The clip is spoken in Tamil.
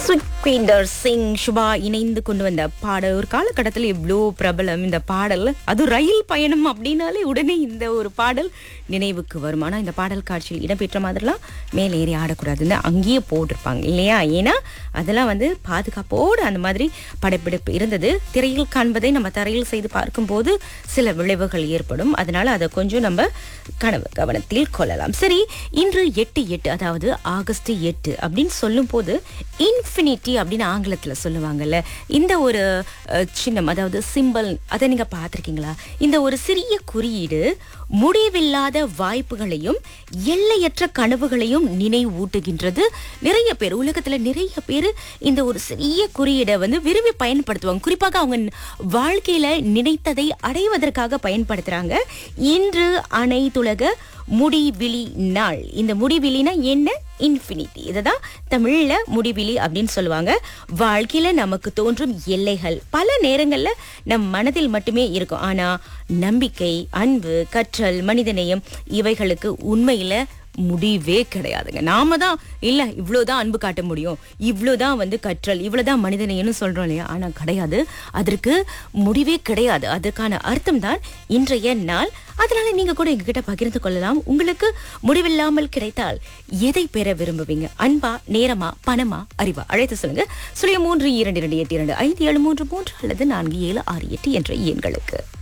சுக்வீந்தர் சிங் சுபா இணைந்து கொண்டு வந்த பாடல் ஒரு காலகட்டத்தில் இவ்வளோ பிரபலம் இந்த பாடல் அது ரயில் பயணம் அப்படின்னாலே உடனே இந்த ஒரு பாடல் நினைவுக்கு வரும் ஆனால் இந்த பாடல் காட்சியில் இடம்பெற்ற மாதிரிலாம் மேலே ஏறி ஆடக்கூடாதுன்னு அங்கேயே போட்டிருப்பாங்க இல்லையா ஏன்னா அதெல்லாம் வந்து பாதுகாப்போடு அந்த மாதிரி படப்பிடிப்பு இருந்தது திரையில் காண்பதை நம்ம தரையில் செய்து பார்க்கும்போது சில விளைவுகள் ஏற்படும் அதனால அதை கொஞ்சம் நம்ம கனவு கவனத்தில் கொள்ளலாம் சரி இன்று எட்டு எட்டு அதாவது ஆகஸ்ட் எட்டு அப்படின்னு சொல்லும்போது இன்ஃபினிட்டி அப்படின்னு ஆங்கிலத்தில் சொல்லுவாங்கல்ல இந்த ஒரு அஹ், சின்னம் அதாவது சிம்பல் அதை நீங்க பார்த்துருக்கீங்களா இந்த ஒரு சிறிய குறியீடு முடிவில்லாத வாய்ப்புகளையும் எல்லையற்ற கனவுகளையும் நினைவூட்டுகின்றது நிறைய பேர் உலகத்துல நிறைய பேர் இந்த ஒரு சிறிய குறியீடை வந்து விரும்பி பயன்படுத்துவாங்க குறிப்பாக அவங்க ந- வாழ்க்கையில நினைத்ததை அடைவதற்காக பயன்படுத்துறாங்க இன்று அனைத்துலக முடிவிலி நாள் இந்த முடிவிலினா என்ன இன்ஃபினிட்டி இதுதான் தமிழ்ல முடிவிலி அப்படின்னு சொல்லுவாங்க வாழ்க்கையில நமக்கு தோன்றும் எல்லைகள் பல நேரங்கள்ல நம் மனதில் மட்டுமே இருக்கும் ஆனா நம்பிக்கை அன்பு கற்றல் மனிதநேயம் இவைகளுக்கு உண்மையில முடிவே கிடையாதுங்க நாம தான் இல்ல இவ்வளவுதான் அன்பு காட்ட முடியும் இவ்வளவுதான் வந்து கற்றல் இவ்வளவுதான் மனிதநேயம்னு சொல்றோம் இல்லையா ஆனா கிடையாது அதற்கு முடிவே கிடையாது அதற்கான அர்த்தம் தான் இன்றைய நாள் அதனால நீங்க கூட எங்ககிட்ட பகிர்ந்து கொள்ளலாம் உங்களுக்கு முடிவில்லாமல் கிடைத்தால் எதை பெற விரும்புவீங்க அன்பா நேரமா பணமா அறிவா அழைத்து சொல்லுங்க சுழிய மூன்று இரண்டு இரண்டு எட்டு இரண்டு ஐந்து ஏழு மூன்று மூன்று அல்லது நான்கு ஏழு ஆறு எட்டு என்ற எண்களுக்கு